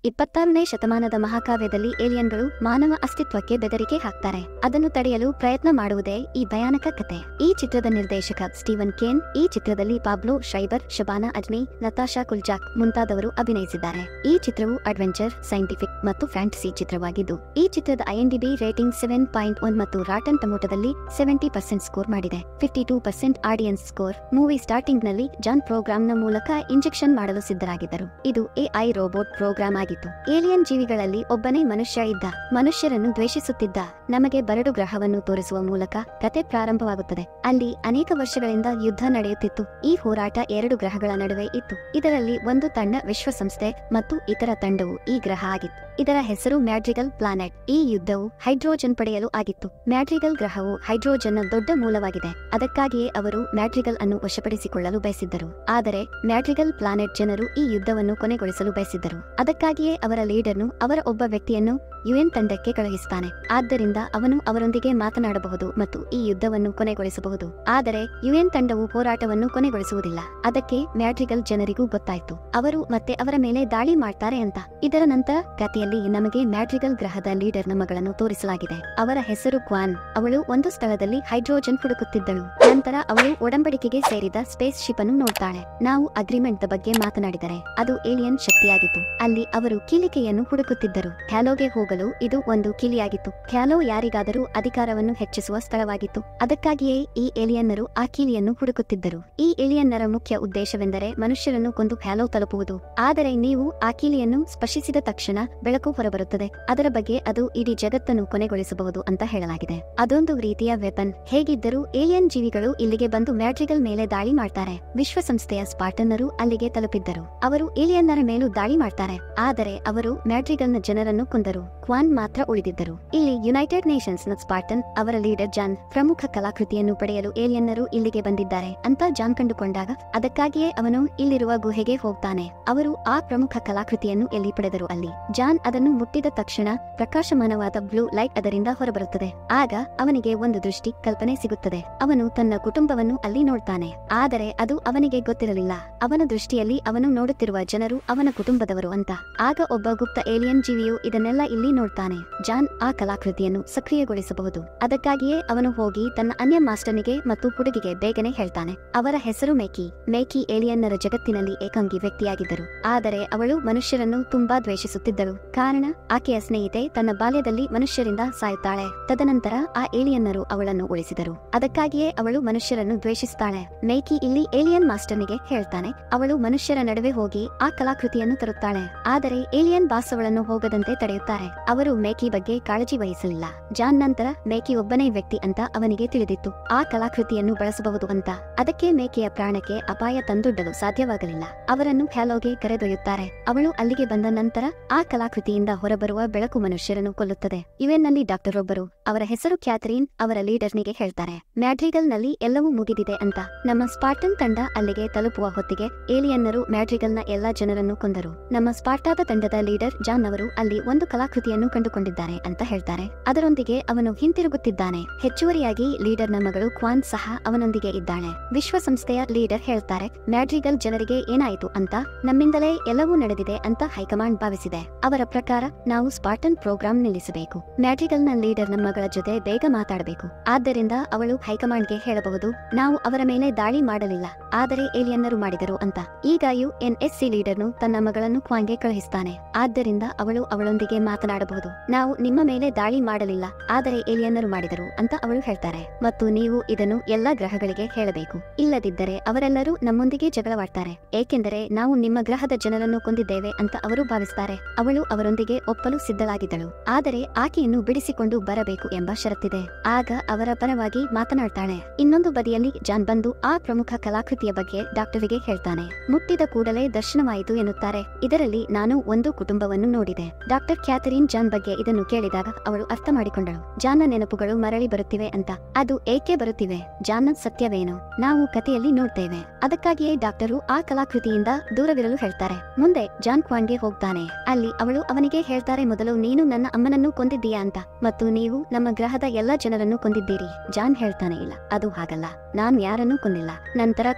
ಇಪ್ಪತ್ತಾರನೇ ಶತಮಾನದ ಮಹಾಕಾವ್ಯದಲ್ಲಿ ಏಲಿಯನ್ಗಳು ಮಾನವ ಅಸ್ತಿತ್ವಕ್ಕೆ ಬೆದರಿಕೆ ಹಾಕ್ತಾರೆ ಅದನ್ನು ತಡೆಯಲು ಪ್ರಯತ್ನ ಮಾಡುವುದೇ ಈ ಭಯಾನಕ ಕತೆ ಈ ಚಿತ್ರದ ನಿರ್ದೇಶಕ ಸ್ಟೀವನ್ ಕೇನ್ ಈ ಚಿತ್ರದಲ್ಲಿ Pablo Schreiber Shabana Azmi Natasha Culzac ಮುಂತಾದವರು ಅಭಿನಯಿಸಿದ್ದಾರೆ ಈ ಚಿತ್ರವು ಅಡ್ವೆಂಚರ್ ಸೈಂಟಿಫಿಕ್ ಮತ್ತು ಫ್ಯಾಂಟಸಿ ಚಿತ್ರವಾಗಿದ್ದು ಈ ಚಿತ್ರದ IMDb rating seven point one ಮತ್ತು ರಾಟನ್ ಟಮೋಟದಲ್ಲಿ ಸೆವೆಂಟಿ ಪರ್ಸೆಂಟ್ ಸ್ಕೋರ್ ಮಾಡಿದೆ fifty two percent audience score movie starting ನಲ್ಲಿ ಜಾನ್ ಪ್ರೋಗ್ರಾಂನ ಮೂಲಕ ಇಂಜೆಕ್ಷನ್ ಮಾಡಲು ಸಿದ್ಧರಾಗಿದ್ದರು ಇದು ಎಐ ರೋಬೋಟ್ ಪ್ರೋಗ್ರಾಂ ಆಗಿತ್ತು ಏಲಿಯನ್ ಜೀವಿಗಳಲ್ಲಿ ಒಬ್ಬನೇ ಮನುಷ್ಯ ಇದ್ದ ಮನುಷ್ಯರನ್ನು ದ್ವೇಷಿಸುತ್ತಿದ್ದ ನಮಗೆ ಬರಡು ಗ್ರಹವನ್ನು ತೋರಿಸುವ ಮೂಲಕ ಕತೆ ಪ್ರಾರಂಭವಾಗುತ್ತದೆ ಅಲ್ಲಿ ಅನೇಕ ವರ್ಷಗಳಿಂದ ಯುದ್ಧ ನಡೆಯುತ್ತಿತ್ತು ಈ ಹೋರಾಟ ಎರಡು ಗ್ರಹಗಳ ನಡುವೆ ಇತ್ತು ಇದರಲ್ಲಿ ಒಂದು ತಂಡ ವಿಶ್ವಸಂಸ್ಥೆ ಮತ್ತು ಇತರ ತಂಡವು ಈ ಗ್ರಹ ಆಗಿತ್ತು ಇದರ ಹೆಸರು ಮ್ಯಾಡ್ರಿಗಲ್ ಪ್ಲಾನೆಟ್ ಈ ಯುದ್ಧವು ಹೈಡ್ರೋಜನ್ ಪಡೆಯಲು ಆಗಿತ್ತು ಮ್ಯಾಡ್ರಿಗಲ್ ಗ್ರಹವು ಹೈಡ್ರೋಜನ್ನ ದೊಡ್ಡ ಮೂಲವಾಗಿದೆ ಅದಕ್ಕಾಗಿಯೇ ಅವರು ಮ್ಯಾಡ್ರಿಗಲ್ ಅನ್ನು ವಶಪಡಿಸಿಕೊಳ್ಳಲು ಬಯಸಿದ್ದರು ಆದರೆ ಮ್ಯಾಡ್ರಿಗಲ್ ಪ್ಲಾನೆಟ್ ಜನರು ಈ ಯುದ್ಧವನ್ನು ಕೊನೆಗೊಳಿಸಲು ಬಯಸಿದ್ದರು ಅದಕ್ಕಾಗಿಯೇ ಅವರ ಲೀಡರ್ನು ಅವರ ಒಬ್ಬ ವ್ಯಕ್ತಿಯನ್ನು ಯುಎನ್ ತಂಡಕ್ಕೆ ಕಳುಹಿಸುತ್ತಾನೆ ಆದ್ದರಿಂದ ಅವನು ಅವರೊಂದಿಗೆ ಮಾತನಾಡಬಹುದು ಮತ್ತು ಈ ಯುದ್ಧವನ್ನು ಕೊನೆಗೊಳಿಸಬಹುದು ಆದರೆ ಯುಎನ್ ತಂಡವು ಹೋರಾಟವನ್ನು ಕೊನೆಗೊಳಿಸುವುದಿಲ್ಲ ಅದಕ್ಕೆ ಮ್ಯಾಡ್ರಿಗಲ್ ಜನರಿಗೂ ಗೊತ್ತಾಯ್ತು ಅವರು ಮತ್ತೆ ಅವರ ಮೇಲೆ ದಾಳಿ ಮಾಡ್ತಾರೆ ಅಂತ ಇದರ ನಂತರ ಕಥೆಯಲ್ಲಿ ನಮಗೆ ಮ್ಯಾಡ್ರಿಗಲ್ ಗ್ರಹದ ಲೀಡರ್ನ ಮಗಳನ್ನು ತೋರಿಸಲಾಗಿದೆ ಅವರ ಹೆಸರು ಕ್ವಾನ್ ಅವಳು ಒಂದು ಸ್ಥಳದಲ್ಲಿ ಹೈಡ್ರೋಜನ್ ಹುಡುಕುತ್ತಿದ್ದಳು ನಂತರ ಅವಳು ಒಡಂಬಡಿಕೆಗೆ ಸೇರಿದ ಸ್ಪೇಸ್ ಶಿಪ್ ಅನ್ನು ನೋಡ್ತಾಳೆ ನಾವು ಅಗ್ರಿಮೆಂಟ್ ಬಗ್ಗೆ ಮಾತನಾಡಿದರೆ ಅದು ಏಲಿಯನ್ ಶಕ್ತಿಯಾಗಿತ್ತು ಅಲ್ಲಿ ಅವರು ಕೀಲಿಕೆಯನ್ನು ಹುಡುಕುತ್ತಿದ್ದರು ಹ್ಯಾಲೋಗೆ ಹೋಗಲು ಇದು ಒಂದು ಕೀಲಿಯಾಗಿತ್ತು ಹ್ಯಾಲೋ ಯಾರಿಗಾದರೂ ಅಧಿಕಾರವನ್ನು ಹೆಚ್ಚಿಸುವ ಸ್ಥಳವಾಗಿತ್ತು ಅದಕ್ಕಾಗಿಯೇ ಈ ಏಲಿಯನ್ನರು ಆ ಕೀಲಿಯನ್ನು ಹುಡುಕುತ್ತಿದ್ದರು ಈ ಏಲಿಯನ್ನರ ಮುಖ್ಯ ಉದ್ದೇಶವೆಂದರೆ ಮನುಷ್ಯರನ್ನು ಕೊಂದು ಹ್ಯಾಲೋ ತಲುಪುವುದು ಆದರೆ ನೀವು ಆ ಕೀಲಿಯನ್ನು ಸ್ಪರ್ಶಿಸಿದ ತಕ್ಷಣ ಬೆಳಕು ಹೊರಬರುತ್ತದೆ ಅದರ ಬಗ್ಗೆ ಅದು ಇಡೀ ಜಗತ್ತನ್ನು ಕೊನೆಗೊಳಿಸಬಹುದು ಅಂತ ಹೇಳಲಾಗಿದೆ ಅದೊಂದು ರೀತಿಯ ವೆಪನ್ ಹೇಗಿದ್ದರೂ ಏಲಿಯನ್ ಜೀವಿಗಳು ಇಲ್ಲಿಗೆ ಬಂದು ಮ್ಯಾಡ್ರಿಗಲ್ ಮೇಲೆ ದಾಳಿ ಮಾಡ್ತಾರೆ ವಿಶ್ವಸಂಸ್ಥೆಯ ಸ್ಪಾಟನ್ನರು ಅಲ್ಲಿಗೆ ತಲುಪಿದ್ದರು ಅವರು ಏಲಿಯನ್ನರ ಮೇಲೂ ದಾಳಿ ಮಾಡ್ತಾರೆ ಆದರೆ ಅವರು ಮ್ಯಾಡ್ರಿಗಲ್ನ ಜನರನ್ನು ಕೊಂದರು ಕ್ವಾನ್ ಮಾತ್ರ ಉಳಿದಿದ್ದರು ಇಲ್ಲಿ ಯುನೈಟೆಡ್ ನೇಷನ್ಸ್ ನ ಸ್ಪಾಟನ್ ಅವರ ಲೀಡರ್ ಜಾನ್ ಪ್ರಮುಖ ಕಲಾಕೃತಿಯನ್ನು ಪಡೆಯಲು ಏಲಿಯನ್ನರು ಇಲ್ಲಿಗೆ ಬಂದಿದ್ದಾರೆ ಅಂತ ಜಾನ್ ಕಂಡುಕೊಂಡಾಗ ಅದಕ್ಕಾಗಿಯೇ ಅವನು ಇಲ್ಲಿರುವ ಗುಹೆಗೆ ಹೋಗ್ತಾನೆ ಅವರು ಆ ಪ್ರಮುಖ ಕಲಾಕೃತಿಯನ್ನು ಎಲ್ಲಿ ಪಡೆದರು ಅಲ್ಲಿ ಜಾನ್ ಅದನ್ನು ಮುಟ್ಟಿದ ತಕ್ಷಣ ಪ್ರಕಾಶಮಾನವಾದ ಬ್ಲೂ ಲೈಟ್ ಅದರಿಂದ ಹೊರಬರುತ್ತದೆ ಆಗ ಅವನಿಗೆ ಒಂದು ದೃಷ್ಟಿ ಕಲ್ಪನೆ ಸಿಗುತ್ತದೆ ಅವನು ತನ್ನ ಕುಟುಂಬವನ್ನು ಅಲ್ಲಿ ನೋಡ್ತಾನೆ ಆದರೆ ಅದು ಅವನಿಗೆ ಗೊತ್ತಿರಲಿಲ್ಲ ಅವನ ದೃಷ್ಟಿಯಲ್ಲಿ ಅವನು ನೋಡುತ್ತಿರುವ ಜನರು ಅವನ ಕುಟುಂಬದವರು ಅಂತ ಆಗ ಒಬ್ಬ ಗುಪ್ತ ಏಲಿಯನ್ ಜೀವಿಯು ಇದನ್ನೆಲ್ಲ ಇಲ್ಲಿ ನೋಡ್ತಾನೆ ಜಾನ್ ಆ ಕಲಾಕೃತಿಯನ್ನು ಸಕ್ರಿಯಗೊಳಿಸಬಹುದು ಅದಕ್ಕಾಗಿಯೇ ಅವನು ಹೋಗಿ ತನ್ನ ಅನ್ಯ ಮಾಸ್ಟರ್ನಿಗೆ ಮತ್ತು ಹುಡುಗಿಗೆ ಬೇಗನೆ ಹೇಳ್ತಾನೆ ಅವರ ಹೆಸರು ಮೇಕಿ ಮೇಕಿ ಏಲಿಯನ್ನರ ಜಗತ್ತಿನಲ್ಲಿ ಏಕಾಂಗಿ ವ್ಯಕ್ತಿಯಾಗಿದ್ದರು ಆದರೆ ಅವಳು ಮನುಷ್ಯರನ್ನು ತುಂಬಾ ದ್ವೇಷಿಸುತ್ತಿದ್ದಳು ಕಾರಣ ಆಕೆಯ ಸ್ನೇಹಿತೆ ತನ್ನ ಬಾಲ್ಯದಲ್ಲಿ ಮನುಷ್ಯರಿಂದ ಸಾಯುತ್ತಾಳೆ ತದನಂತರ ಆ ಏಲಿಯನ್ನರು ಅವಳನ್ನು ಉಳಿಸಿದರು ಅದಕ್ಕಾಗಿಯೇ ಅವಳು ಮನುಷ್ಯರನ್ನು ದ್ವೇಷಿಸುತ್ತಾಳೆ ಮೇಕಿ ಇಲ್ಲಿ ಏಲಿಯನ್ ಮಾಸ್ಟರ್ನಿಗೆ ಹೇಳ್ತಾನೆ ಅವಳು ಮನುಷ್ಯರ ನಡುವೆ ಹೋಗಿ ಆ ಕಲಾಕೃತಿಯನ್ನು ತರುತ್ತಾಳೆ ಆದರೆ ಏಲಿಯನ್ ಬಾಸ್ ಅವಳನ್ನು ಹೋಗದಂತೆ ತಡೆಯುತ್ತಾರೆ ಅವರು ಮೇಕಿ ಬಗ್ಗೆ ಕಾಳಜಿ ವಹಿಸಲಿಲ್ಲ ಜಾನ್ ನಂತರ ಮೇಕಿ ಒಬ್ಬನೇ ವ್ಯಕ್ತಿ ಅಂತ ಅವನಿಗೆ ತಿಳಿದಿತ್ತು ಆ ಕಲಾಕೃತಿಯನ್ನು ಬಳಸಬಹುದು ಅಂತ ಅದಕ್ಕೆ ಮೇಕಿಯ ಪ್ರಾಣಕ್ಕೆ ಅಪಾಯ ತಂದೊಡ್ಡಲು ಸಾಧ್ಯವಾಗಲಿಲ್ಲ ಅವರನ್ನು ಹ್ಯಾಲೋಗೆ ಕರೆದೊಯ್ಯುತ್ತಾರೆ ಅವಳು ಅಲ್ಲಿಗೆ ಬಂದ ನಂತರ ಆ ಕಲಾಕೃತಿಯಿಂದ ಹೊರಬರುವ ಬೆಳಕು ಮನುಷ್ಯರನ್ನು ಕೊಲ್ಲುತ್ತದೆ ನಲ್ಲಿ ಡಾಕ್ಟರ್ ಒಬ್ಬರು ಅವರ ಹೆಸರು ಕ್ಯಾಥರೀನ್ ಅವರ ಲೀಡರ್ನಿಗೆ ಹೇಳ್ತಾರೆ ಮ್ಯಾಡ್ರಿಗಲ್ ನಲ್ಲಿ ಎಲ್ಲವೂ ಮುಗಿದಿದೆ ಅಂತ ನಮ್ಮ ಸ್ಪಾರ್ಟನ್ ತಂಡ ಅಲ್ಲಿಗೆ ತಲುಪುವ ಹೊತ್ತಿಗೆ ಏಲಿಯನ್ನರು ಮ್ಯಾಡ್ರಿಗಲ್ನ ಎಲ್ಲಾ ಜನರನ್ನು ಕೊಂದರು ನಮ್ಮ ಸ್ಪಾರ್ಟಾದ ತಂಡದ ಲೀಡರ್ ಜಾನ್ ಅವರು ಅಲ್ಲಿ ಒಂದು ಕಲಾಕೃತಿಯನ್ನು ಕಂಡುಕೊಂಡಿದ್ದಾರೆ ಅಂತ ಹೇಳ್ತಾರೆ ಅದರೊಂದಿಗೆ ಅವನು ಹಿಂತಿರುಗುತ್ತಿದ್ದಾನೆ ಹೆಚ್ಚುವರಿಯಾಗಿ ಲೀಡರ್ನ ಮಗಳು ಕ್ವಾನ್ ಸಹ ಅವನೊಂದಿಗೆ ಇದ್ದಾಳೆ ವಿಶ್ವಸಂಸ್ಥೆಯ ಲೀಡರ್ ಹೇಳ್ತಾರೆ ಮ್ಯಾಡ್ರಿಗಲ್ ಜನರಿಗೆ ಏನಾಯಿತು ಅಂತ ನಮ್ಮಿಂದಲೇ ಎಲ್ಲವೂ ನಡೆದಿದೆ ಅಂತ ಹೈಕಮಾಂಡ್ ಭಾವಿಸಿದೆ ಅವರ ಪ್ರಕಾರ ನಾವು ಸ್ಪಾರ್ಟನ್ ಪ್ರೋಗ್ರಾಂ ನಿಲ್ಲಿಸಬೇಕು ಮ್ಯಾಡ್ರಿಗಲ್ನ ಲೀಡರ್ನ ಮಗಳ ಜೊತೆ ಬೇಗ ಮಾತಾಡಬೇಕು ಆದ್ದರಿಂದ ಅವಳು ಹೈಕಮಾಂಡ್ಗೆ ಹೇಳಬಹುದು ನಾವು ಅವರ ಮೇಲೆ ದಾಳಿ ಮಾಡಲಿಲ್ಲ ಆದರೆ ಏಲಿಯನ್ನರು ಮಾಡಿದರು ಅಂತ ಈಗ ಯು ಎನ್ ಎಸ್ ಸಿ ಲೀಡರ್ನು ತನ್ನ ಮಗಳನ್ನು ಕ್ವಾನ್ಗೆ ಕಳುಹಿಸ್ತಾನೆ ಆದ್ದರಿಂದ ಅವಳು ಅವಳೊಂದಿಗೆ ಮಾತನಾಡಬಹುದು ನಾವು ನಿಮ್ಮ ಮೇಲೆ ದಾಳಿ ಮಾಡಲಿಲ್ಲ ಆದರೆ ಏಲಿಯನ್ನರು ಮಾಡಿದರು ಅಂತ ಅವಳು ಹೇಳ್ತಾರೆ ಮತ್ತು ನೀವು ಇದನ್ನು ಎಲ್ಲಾ ಗ್ರಹಗಳಿಗೆ ಹೇಳಬೇಕು ಇಲ್ಲದಿದ್ದರೆ ಅವರೆಲ್ಲರೂ ನಮ್ಮೊಂದಿಗೆ ಜಗಳವಾಡ್ತಾರೆ ಏಕೆಂದರೆ ನಾವು ನಿಮ್ಮ ಗ್ರಹದ ಜನರನ್ನು ಕೊಂದಿದ್ದೇವೆ ಅಂತ ಅವರು ಭಾವಿಸುತ್ತಾರೆ ಅವಳು ಅವರೊಂದಿಗೆ ಒಪ್ಪಲು ಸಿದ್ಧಳಾಗಿದ್ದಳು ಆದರೆ ಆಕೆಯನ್ನು ಬಿಡಿಸಿಕೊಂಡು ಬರಬೇಕು ಎಂಬ ಷರತ್ತಿದೆ ಆಗ ಅವರ ಪರವಾಗಿ ಮಾತನಾಡ್ತಾಳೆ ಇನ್ನೊಂದು ಬದಿಯಲ್ಲಿ ಜಾನ್ ಬಂದು ಆ ಪ್ರಮುಖ ಕಲಾಕೃತಿಯ ಬಗ್ಗೆ ಡಾಕ್ಟರಿಗೆ ಹೇಳ್ತಾನೆ ಮುಟ್ಟಿದ ಕೂಡಲೇ ದರ್ಶನವಾಯಿತು ಎನ್ನುತ್ತಾರೆ ಇದರಲ್ಲಿ ನಾನು ಒಂದು ಕುಟುಂಬವನ್ನು ನೋಡಿದೆ ಡಾಕ್ಟರ್ ಕ್ಯಾಥರಿನ್ ಜಾನ್ ಬಗ್ಗೆ ಇದನ್ನು ಕೇಳಿದಾಗ ಅವಳು ಅರ್ಥ ಮಾಡಿಕೊಂಡಳು ಜಾನ್ನ ನೆನಪುಗಳು ಮರಳಿ ಬರುತ್ತಿವೆ ಅಂತ ಅದು ಏಕೆ ಬರುತ್ತಿವೆ ಜಾನ್ನ ಸತ್ಯವೇನು ನಾವು ಕಥೆಯಲ್ಲಿ ನೋಡ್ತೇವೆ ಅದಕ್ಕಾಗಿಯೇ ಡಾಕ್ಟರು ಆ ಕಲಾಕೃತಿಯಿಂದ ದೂರವಿರಲು ಹೇಳ್ತಾರೆ ಮುಂದೆ ಜಾನ್ ಕ್ವಾನ್ಗೆ ಹೋಗ್ತಾನೆ ಅಲ್ಲಿ ಅವಳು ಅವನಿಗೆ ಹೇಳ್ತಾರೆ ಮೊದಲು ನೀನು ನನ್ನ ಅಮ್ಮನನ್ನು ಕೊಂದಿದ್ದೀಯಾ ಅಂತ ಮತ್ತು ನೀವು ನಮ್ಮ ಗ್ರಹದ ಎಲ್ಲಾ ಜನರನ್ನು ಕೊಂದಿದ್ದೀರಿ ಜಾನ್ ಹೇಳ್ತಾನೆ ಇಲ್ಲ ಅದು ಹಾಗಲ್ಲ ನಾನ್ ಯಾರನ್ನೂ ಕೊಂದಿಲ್ಲ ನಂತರ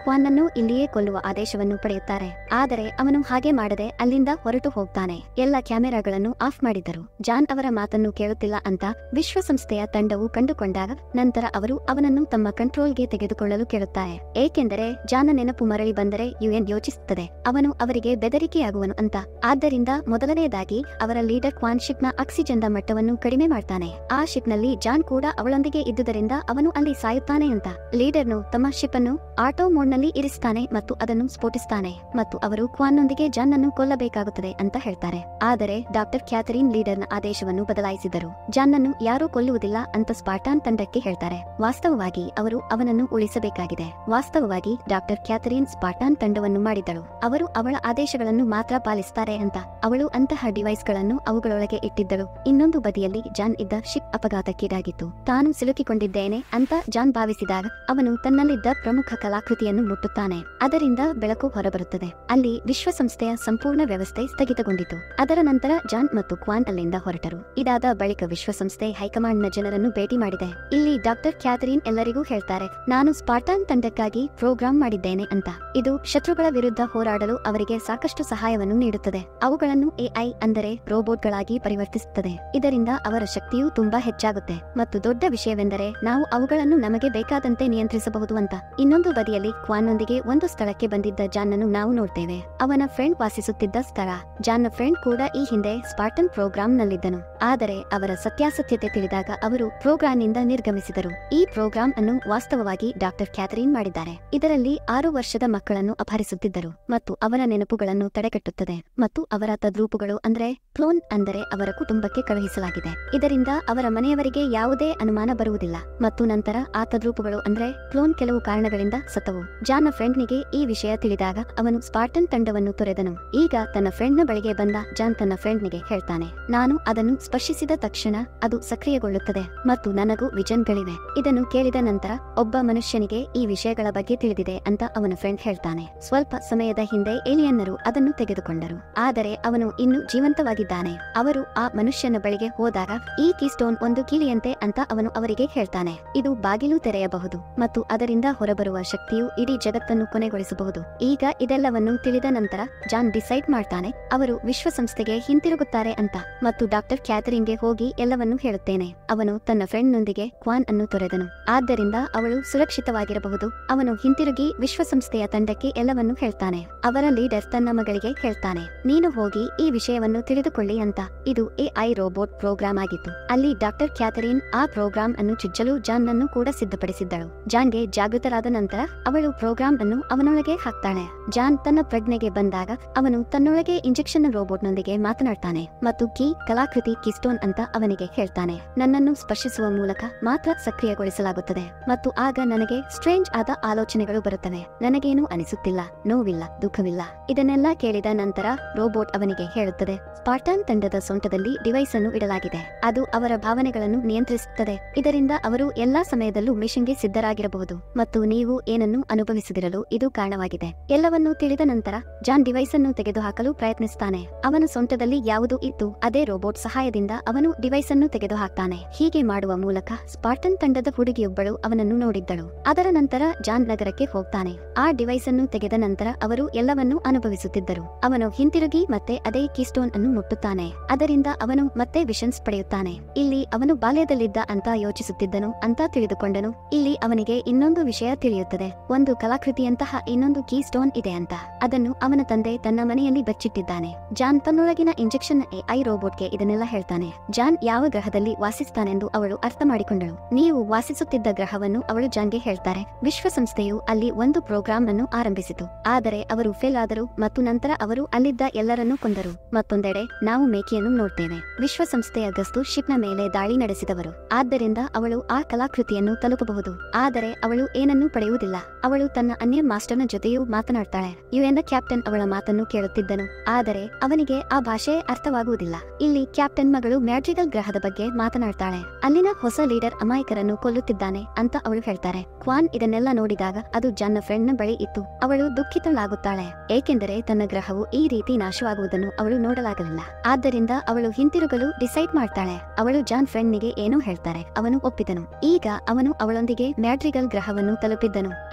ಕ್ವಾನ್ನನ್ನು ಇಲ್ಲಿಯೇ ಕೊಲ್ಲುವ ಆದೇಶವನ್ನು ಪಡೆಯುತ್ತಾರೆ ಆದರೆ ಅವನು ಹಾಗೆ ಮಾಡದೆ ಅಲ್ಲಿಂದ ಹೊರಟು ಹೋಗ್ತಾನೆ ಎಲ್ಲ ಕ್ಯಾಮೆರಾಗಳನ್ನು ಆಫ್ ಮಾಡಿದ್ದರು ಜಾನ್ ಅವರ ಮಾತನ್ನು ಕೇಳುತ್ತಿಲ್ಲ ಅಂತ ವಿಶ್ವಸಂಸ್ಥೆಯ ತಂಡವು ಕಂಡುಕೊಂಡಾಗ ನಂತರ ಅವರು ಅವನನ್ನು ತಮ್ಮ ಕಂಟ್ರೋಲ್ಗೆ ತೆಗೆದುಕೊಳ್ಳಲು ಕೇಳುತ್ತಾರೆ ಏಕೆಂದರೆ ಜಾನ ನೆನಪು ಮರಳಿ ಬಂದರೆ ಯುಎನ್ ಯೋಚಿಸುತ್ತದೆ ಅವನು ಅವರಿಗೆ ಬೆದರಿಕೆಯಾಗುವನು ಅಂತ ಆದ್ದರಿಂದ ಮೊದಲನೆಯದಾಗಿ ಅವರ ಲೀಡರ್ ಕ್ವಾನ್ ಶಿಪ್ನ ಆಕ್ಸಿಜನ್ದ ಮಟ್ಟವನ್ನು ಕಡಿಮೆ ಮಾಡ್ತಾನೆ ಆ ಶಿಪ್ನಲ್ಲಿ ಜಾನ್ ಕೂಡ ಅವಳೊಂದಿಗೆ ಇದ್ದುದರಿಂದ ಅವನು ಅಲ್ಲಿ ಸಾಯುತ್ತಾನೆ ಅಂತ ಲೀಡರ್ನು ತಮ್ಮ ಶಿಪ್ ಅನ್ನು ಆಟೋ ಮೋಡ್ನಲ್ಲಿ ಇರಿಸ್ತಾನೆ ಮತ್ತು ಅದನ್ನು ಸ್ಫೋಟಿಸ್ತಾನೆ ಮತ್ತು ಅವರು ಕ್ವಾನ್ನೊಂದಿಗೆ ಜಾನ್ ಅನ್ನು ಕೊಲ್ಲಬೇಕಾಗುತ್ತದೆ ಅಂತ ಹೇಳ್ತಾರೆ ಆದರೆ ಡಾಕ್ಟರ್ ಕ್ಯಾಥರಿನ್ ಲೀಡರ್ನ ಆದೇಶವನ್ನು ಬದಲಾಯಿಸಿದರು ಜಾನ್ ಅನ್ನು ಯಾರೂ ಕೊಲ್ಲುವುದಿಲ್ಲ ಅಂತ ಸ್ಪಾಟಾನ್ ತಂಡಕ್ಕೆ ಹೇಳ್ತಾರೆ ವಾಸ್ತವವಾಗಿ ಅವರು ಅವನನ್ನು ಉಳಿಸಬೇಕಾಗಿದೆ ವಾಸ್ತವವಾಗಿ ಡಾಕ್ಟರ್ ಕ್ಯಾಥರಿನ್ ಸ್ಪಾಟಾನ್ ತಂಡವನ್ನು ಮಾಡಿದಳು ಅವರು ಅವಳ ಆದೇಶಗಳನ್ನು ಮಾತ್ರ ಪಾಲಿಸುತ್ತಾರೆ ಅಂತ ಅವಳು ಅಂತಹ ಡಿವೈಸ್ಗಳನ್ನು ಅವುಗಳೊಳಗೆ ಇಟ್ಟಿದ್ದಳು ಇನ್ನೊಂದು ಬದಿಯಲ್ಲಿ ಜಾನ್ ಇದ್ದ ಶಿಪ್ ಅಪಘಾತಕ್ಕೀಡಾಗಿತ್ತು ತಾನು ಸಿಲುಕಿಕೊಂಡಿದ್ದೇನೆ ಅಂತ ಜಾನ್ ಭಾವಿಸಿದಾಗ ಅವನು ತನ್ನಲ್ಲಿದ್ದ ಪ್ರಮುಖ ಕಲಾಕೃತಿಯನ್ನು ಮುಟ್ಟುತ್ತಾನೆ ಅದರಿಂದ ಬೆಳಕು ಹೊರಬರುತ್ತದೆ ಅಲ್ಲಿ ವಿಶ್ವಸಂಸ್ಥೆಯ ಸಂಪೂರ್ಣ ವ್ಯವಸ್ಥೆ ಸ್ಥಗಿತಗೊಂಡಿತು ಅದರ ನಂತರ ಜಾನ್ ಮತ್ತು ಕ್ವಾನ್ ಅಲ್ಲಿಂದ ಹೊರಟರು ಇದಾದ ಬಳಿಕ ವಿಶ್ವಸಂಸ್ಥೆ ಹೈಕಮಾಂಡ್ನ ಜನರನ್ನು ಭೇಟಿ ಮಾಡಿದೆ ಇಲ್ಲಿ ಡಾಕ್ಟರ್ ಕ್ಯಾಥರಿನ್ ಎಲ್ಲರಿಗೂ ಹೇಳ್ತಾರೆ ನಾನು ಸ್ಪಾರ್ಟಾನ್ ತಂಡಕ್ಕಾಗಿ ಪ್ರೋಗ್ರಾಂ ಮಾಡಿದ್ದೇನೆ ಅಂತ ಇದು ಶತ್ರುಗಳ ವಿರುದ್ಧ ಹೋರಾಡಲು ಅವರಿಗೆ ಸಾಕಷ್ಟು ಸಹಾಯವನ್ನು ನೀಡುತ್ತದೆ ಅವುಗಳನ್ನು ಎಐ ಅಂದರೆ ರೋಬೋಟ್ಗಳಾಗಿ ಪರಿವರ್ತಿಸುತ್ತದೆ ಇದರಿಂದ ಅವರ ಶಕ್ತಿಯು ತುಂಬಾ ಹೆಚ್ಚಾಗುತ್ತೆ ಮತ್ತು ದೊಡ್ಡ ವಿಷಯವೆಂದರೆ ನಾವು ಅವುಗಳನ್ನು ನಮಗೆ ಬೇಕಾದಂತೆ ನಿಯಂತ್ರಿಸಬಹುದು ಅಂತ ಇನ್ನೊಂದು ಬದಿಯಲ್ಲಿ ಕ್ವಾನ್ನೊಂದಿಗೆ ಒಂದು ಸ್ಥಳಕ್ಕೆ ಬಂದಿದ್ದ ಜಾನ್ನನ್ನು ನಾವು ನೋಡ್ತೇವೆ ಅವನ ಫ್ರೆಂಡ್ ವಾಸಿಸುತ್ತಿದ್ದ ಸ್ಥಳ ಜಾನ್ನ ಫ್ರೆಂಡ್ ಕೂಡ ಈ ಹಿಂದೆ ಸ್ಪಾರ್ಟನ್ ಪ್ರೋಗ್ರಾಂನಲ್ಲಿದ್ದನು ಆದರೆ ಅವರ ಸತ್ಯಾಸತ್ಯತೆ ತಿಳಿದಾಗ ಅವರು ಪ್ರೋಗ್ರಾಂನಿಂದ ನಿರ್ಗಮಿಸಿದರು ಈ ಪ್ರೋಗ್ರಾಂ ಅನ್ನು ವಾಸ್ತವವಾಗಿ ಡಾಕ್ಟರ್ ಕ್ಯಾಥರಿನ್ ಮಾಡಿದ್ದಾರೆ ಇದರಲ್ಲಿ ಆರು ವರ್ಷದ ಮಕ್ಕಳನ್ನು ಅಪಹರಿಸುತ್ತಿದ್ದರು ಮತ್ತು ಅವರ ನೆನಪುಗಳನ್ನು ತಡೆಗಟ್ಟುತ್ತದೆ ಮತ್ತು ಅವರ ತದ್ರೂಪುಗಳು ಅಂದ್ರೆ ಕ್ಲೋನ್ ಅಂದರೆ ಅವರ ಕುಟುಂಬಕ್ಕೆ ಕಳುಹಿಸಲಾಗಿದೆ ಇದರಿಂದ ಅವರ ಮನೆಯವರಿಗೆ ಯಾವುದೇ ಅನುಮಾನ ಬರುವುದಿಲ್ಲ ಮತ್ತು ನಂತರ ಆ ತದ್ರೂಪಗಳು ಅಂದ್ರೆ ಕ್ಲೋನ್ ಕೆಲವು ಕಾರಣಗಳಿಂದ ಸತ್ತವು ಜಾನ್ನ ಫ್ರೆಂಡ್ನಿಗೆ ಈ ವಿಷಯ ತಿಳಿದಾಗ ಅವನು ಸ್ಪಾರ್ಟನ್ ತಂಡವನ್ನು ತೊರೆದನು ಈಗ ತನ್ನ ಫ್ರೆಂಡ್ನ ಬಳಿಗೆ ಬಂದ ಜಾನ್ ತನ್ನ ಫ್ರೆಂಡ್ನಿಗೆ ಹೇಳ್ತಾನೆ ನಾನು ಅದನ್ನು ಸ್ಪರ್ಶಿಸಿದ ತಕ್ಷಣ ಅದು ಸಕ್ರಿಯಗೊಳ್ಳುತ್ತದೆ ಮತ್ತು ನನಗೂ ವಿಜನ್ಗಳಿವೆ ಇದನ್ನು ಕೇಳಿದ ನಂತರ ಒಬ್ಬ ಮನುಷ್ಯನಿಗೆ ಈ ವಿಷಯಗಳ ಬಗ್ಗೆ ತಿಳಿದಿದೆ ಅಂತ ಅವನ ಫ್ರೆಂಡ್ ಹೇಳ್ತಾನೆ ಸ್ವಲ್ಪ ಸಮಯದ ಹಿಂದೆ ಏಲಿಯನ್ನರು ಅದನ್ನು ತೆಗೆದುಕೊಂಡರು ಆದರೆ ಅವನು ಇನ್ನು ಜೀವಂತವಾಗಿದ್ದಾನೆ ಅವರು ಆ ಮನುಷ್ಯನ ಬಳಿಗೆ ಹೋದಾಗ ಈ ಕೀಸ್ಟೋನ್ ಒಂದು ಕೀಲಿಯಂತೆ ಅಂತ ಅವನು ಅವರಿಗೆ ಹೇಳ್ತಾನೆ ಇದು ಬಾಗಿಲು ತೆರೆಯಬಹುದು ಮತ್ತು ಅದರಿಂದ ಹೊರಬರುವ ಶಕ್ತಿಯು ಇಡೀ ಜಗತ್ತನ್ನು ಕೊನೆಗೊಳಿಸಬಹುದು ಈಗ ಇದೆಲ್ಲವನ್ನು ತಿಳಿದ ನಂತರ ಜಾನ್ ಡಿಸೈಡ್ ಮಾಡ್ತಾನೆ ಅವರು ವಿಶ್ವಸಂಸ್ಥೆಗೆ ಹಿಂತಿರುಗುತ್ತಾರೆ ಅಂತ ಮತ್ತು ಡಾಕ್ಟರ್ ಕ್ಯಾಥರಿನ್ಗೆ ಹೋಗಿ ಎಲ್ಲವನ್ನೂ ಹೇಳುತ್ತೇನೆ ಅವನು ತನ್ನ ಫ್ರೆಂಡ್ನೊಂದಿಗೆ ಕ್ವಾನ್ ಅನ್ನು ತೊರೆದನು ಆದ್ದರಿಂದ ಅವಳು ಸುರಕ್ಷಿತವಾಗಿರಬಹುದು ಅವನು ಹಿಂತಿರುಗಿ ವಿಶ್ವಸಂಸ್ಥೆಯ ತಂಡಕ್ಕೆ ಎಲ್ಲವನ್ನೂ ಹೇಳ್ತಾನೆ ಅವರ ಲೀಡರ್ ತನ್ನ ಮಗಳಿಗೆ ಹೇಳ್ತಾನೆ ನೀನು ಹೋಗಿ ಈ ವಿಷಯವನ್ನು ತಿಳಿದುಕೊಳ್ಳಿ ಅಂತ ಇದು ಎಐ ರೋಬೋಟ್ ಪ್ರೋಗ್ರಾಂ ಆಗಿತ್ತು ಅಲ್ಲಿ ಡಾಕ್ಟರ್ ಕ್ಯಾಥರಿನ್ ಆ ಪ್ರೋಗ್ರಾಂ ಅನ್ನು ಚುಚ್ಚಲು ಜಾನ್ ಅನ್ನು ಕೂಡ ಸಿದ್ಧಪಡಿಸಿದ್ದಳು ಜಾನ್ಗೆ ಜಾಗೃತರಾದ ನಂತರ ಅವಳು ಪ್ರೋಗ್ರಾಂ ಅನ್ನು ಅವನೊಳಗೆ ಹಾಕ್ತಾಳೆ ಜಾನ್ ತನ್ನ ಪ್ರಜ್ಞೆಗೆ ಬಂದಾಗ ಅವನು ತನ್ನೊಳಗೆ ಇಂಜೆಕ್ಷನ್ ರೋಬೋಟ್ನೊಂದಿಗೆ ಮಾತನಾಡ್ತಾನೆ ಮತ್ತು ಕೀ ಕಲಾಕೃತಿ ಕಿಸ್ಟೋನ್ ಅಂತ ಅವನಿಗೆ ಹೇಳ್ತಾನೆ ನನ್ನನ್ನು ಸ್ಪರ್ಶಿಸುವ ಮೂಲಕ ಮಾತ್ರ ಸಕ್ರಿಯಗೊಳಿಸಲಾಗುತ್ತದೆ ಮತ್ತು ಆಗ ನನಗೆ ಸ್ಟ್ರೇಂಜ್ ಆದ ಆಲೋಚನೆಗಳು ಬರುತ್ತವೆ ನನಗೇನು ಅನಿಸುತ್ತಿಲ್ಲ ನೋವಿಲ್ಲ ದುಃಖವಿಲ್ಲ ಇದನ್ನೆಲ್ಲ ಕೇಳಿದ ನಂತರ ರೋಬೋಟ್ ಅವನಿಗೆ ಹೇಳುತ್ತದೆ ಸ್ಪಾರ್ಟಾನ್ ತಂಡದ ಸೊಂಟದಲ್ಲಿ ಡಿವೈಸ್ ಅನ್ನು ಇಡಲಾಗಿದೆ ಅದು ಅವರ ಭಾವನೆಗಳನ್ನು ನಿಯಂತ್ರಿಸುತ್ತದೆ ಇದರಿಂದ ಅವರು ಎಲ್ಲಾ ಸಮಯದಲ್ಲೂ ಮಿಷನ್ಗೆ ಸಿದ್ಧರಾಗಿರಬಹುದು ಮತ್ತು ನೀವು ಏನನ್ನು ಅನುಭವಿಸದಿರಲು ಇದು ಕಾರಣವಾಗಿದೆ ಎಲ್ಲವನ್ನೂ ತಿಳಿದ ನಂತರ ಜಾನ್ ಡಿವೈಸ್ ಅನ್ನು ತೆಗೆದುಹಾಕಲು ಪ್ರಯತ್ನಿಸುತ್ತಾನೆ ಅವನ ಸೊಂಟದಲ್ಲಿ ಯಾವುದು ಇತ್ತು ಅದೇ ರೋಬೋಟ್ ಸಹಾಯದಿಂದ ಅವನು ಡಿವೈಸ್ ಅನ್ನು ತೆಗೆದುಹಾಕ್ತಾನೆ ಹೀಗೆ ಮಾಡುವ ಮೂಲಕ ಸ್ಪಾರ್ಟನ್ ತಂಡದ ಹುಡುಗಿಯೊಬ್ಬಳು ಅವನನ್ನು ನೋಡಿದ್ದಳು ಅದರ ನಂತರ ಜಾನ್ ನಗರಕ್ಕೆ ಹೋಗ್ತಾನೆ ಆ ಡಿವೈಸ್ ಅನ್ನು ತೆಗೆದ ನಂತರ ಅವರು ಎಲ್ಲವನ್ನೂ ಅನುಭವಿಸುತ್ತಿದ್ದರು ಅವನು ಹಿಂತಿರುಗಿ ಮತ್ತೆ ಅದೇ ಕೀಸ್ಟೋನ್ ಅನ್ನು ಮುಟ್ಟುತ್ತಾನೆ ಅದರಿಂದ ಅವನು ಮತ್ತೆ ವಿಷನ್ಸ್ ಪಡೆಯುತ್ತಾನೆ ಇಲ್ಲಿ ಅವನು ಬಾಲ್ಯದಲ್ಲಿದ್ದ ಅಂತ ಯೋಚಿಸುತ್ತಿದ್ದನು ಅಂತ ತಿಳಿದುಕೊಂಡನು ಇಲ್ಲಿ ಅವನಿಗೆ ಇನ್ನೊಂದು ವಿಷಯ ತಿಳಿಯುತ್ತದೆ ಒಂದು ಕಲಾಕೃತಿಯಂತಹ ಇನ್ನೊಂದು ಕೀ ಸ್ಟೋನ್ ಇದೆ ಅಂತ ಅದನ್ನು ಅವನ ತಂದೆ ತನ್ನ ಮನೆಯಲ್ಲಿ ಬಚ್ಚಿಟ್ಟಿದ್ದಾನೆ ಜಾನ್ ತನ್ನೊಳಗಿನ ಇಂಜೆಕ್ಷನ್ ಎಐ ರೋಬೋಟ್ಗೆ ಇದನ್ನೆಲ್ಲ ಹೇಳ್ತಾನೆ ಜಾನ್ ಯಾವ ಗ್ರಹದಲ್ಲಿ ವಾಸಿಸ್ತಾನೆಂದು ಅವಳು ಅರ್ಥ ಮಾಡಿಕೊಂಡಳು ನೀವು ವಾಸಿಸುತ್ತಿದ್ದ ಗ್ರಹವನ್ನು ಅವಳು ಜಾನ್ಗೆ ಹೇಳ್ತಾರೆ ವಿಶ್ವಸಂಸ್ಥೆಯು ಅಲ್ಲಿ ಒಂದು ಪ್ರೋಗ್ರಾಂ ಅನ್ನು ಆರಂಭಿಸಿತು ಆದರೆ ಅವರು ಫೇಲ್ ಆದರು ಮತ್ತು ನಂತರ ಅವರು ಅಲ್ಲಿದ್ದ ಎಲ್ಲರನ್ನೂ ಕೊಂದರು ಮತ್ತೊಂದೆಡೆ ನಾವು ಮೇಕೆಯನ್ನು ನೋಡ್ತೇವೆ ವಿಶ್ವಸಂಸ್ಥೆಯ ಗಸ್ತು ಶಿಪ್ನ ಮೇಲೆ ದಾಳಿ ನಡೆಸಿದವರು ಆದ್ದರಿಂದ ಅವಳು ಆ ಕಲಾಕೃತಿಯನ್ನು ತಲುಪಬಹುದು ಆದರೆ ಅವಳು ಏನನ್ನೂ ಪಡೆಯುವುದಿಲ್ಲ ಅವಳು ತನ್ನ ಅನ್ಯ ಮಾಸ್ಟರ್ನ ಜೊತೆಯೂ ಮಾತನಾಡ್ತಾಳೆ ಯುಎನ್ ಕ್ಯಾಪ್ಟನ್ ಅವಳ ಮಾತನ್ನು ಕೇಳುತ್ತಿದ್ದನು ಆದರೆ ಅವನಿಗೆ ಆ ಭಾಷೆ ಅರ್ಥವಾಗುವುದಿಲ್ಲ ಇಲ್ಲಿ ಕ್ಯಾಪ್ಟನ್ ಮಗಳು ಮ್ಯಾಡ್ರಿಗಲ್ ಗ್ರಹದ ಬಗ್ಗೆ ಮಾತನಾಡ್ತಾಳೆ ಅಲ್ಲಿನ ಹೊಸ ಲೀಡರ್ ಅಮಾಯಕರನ್ನು ಕೊಲ್ಲುತ್ತಿದ್ದಾನೆ ಅಂತ ಅವಳು ಹೇಳ್ತಾರೆ ಕ್ವಾನ್ ಇದನ್ನೆಲ್ಲ ನೋಡಿದಾಗ ಅದು ಜನ್ನ ಫ್ರೆಂಡ್ನ ಬಳಿ ಇತ್ತು ಅವಳು ದುಃಖಿತಳಾಗುತ್ತಾಳೆ ಏಕೆಂದರೆ ತನ್ನ ಗ್ರಹವು ಈ ರೀತಿ ನಾಶವಾಗುವುದನ್ನು ಅವಳು ನೋಡಲಾಗಲಿಲ್ಲ ಆದ್ದರಿಂದ ಅವಳು ಹಿಂತಿರುಗಲು ಡಿಸೈಡ್ ಮಾಡ್ತಾಳೆ ಅವಳು ಜಾನ್ ಫ್ರೆಂಡ್ನಿಗೆ ಏನೋ ಹೇಳ್ತಾರೆ ಅವನು ಒಪ್ಪಿದನು ಈಗ ಅವನು ಅವಳೊಂದಿಗೆ ಮ್ಯಾಡ್ರಿಗಲ್ ಗ್ರಹವನ್ನು ತಲುಪಿದ್ದನು ಅಲ್ಲಿಗೆ ಬರುವ